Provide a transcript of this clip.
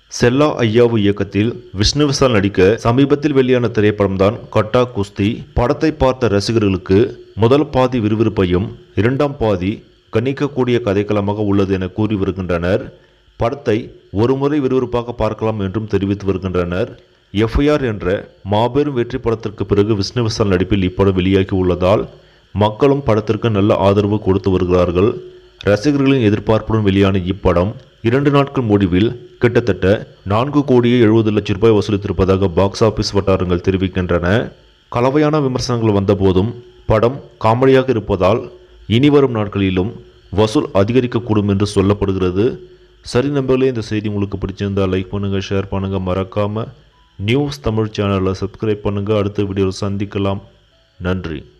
செல்லா ஐயாவு இயக்கத்தில் விஷ்ணு விஷால் நடிக்க சமீபத்தில் வெளியான திரைப்படம்தான் கட்டா குஸ்தி படத்தை பார்த்த ரசிகர்களுக்கு முதல் பாதி விறுவிறுப்பையும் இரண்டாம் பாதி கணிக்கக்கூடிய கதைக்களமாக உள்ளது என கூறி வருகின்றனர் படத்தை ஒருமுறை விறுவிறுப்பாக பார்க்கலாம் என்றும் தெரிவித்து வருகின்றனர் எஃப்ஐஆர் என்ற மாபெரும் வெற்றி படத்திற்கு பிறகு விஷ்ணு விஷால் நடிப்பில் இப்படம் வெளியாகி உள்ளதால் மக்களும் படத்திற்கு நல்ல ஆதரவு கொடுத்து வருகிறார்கள் ரசிகர்களின் எதிர்பார்ப்புடன் வெளியான இப்படம் இரண்டு நாட்கள் முடிவில் கிட்டத்தட்ட நான்கு கோடியே எழுபது லட்சம் ரூபாய் வசூலித்திருப்பதாக பாக்ஸ் ஆபீஸ் வட்டாரங்கள் தெரிவிக்கின்றன கலவையான விமர்சனங்கள் வந்தபோதும் படம் காமெடியாக இருப்பதால் இனி வரும் நாட்களிலும் வசூல் அதிகரிக்கக்கூடும் என்று சொல்லப்படுகிறது சரி நம்பர்களே இந்த செய்தி உங்களுக்கு பிடிச்சிருந்தா லைக் பண்ணுங்கள் ஷேர் பண்ணுங்கள் மறக்காமல் நியூஸ் தமிழ் சேனலை சப்ஸ்கிரைப் பண்ணுங்கள் அடுத்த வீடியோவில் சந்திக்கலாம் நன்றி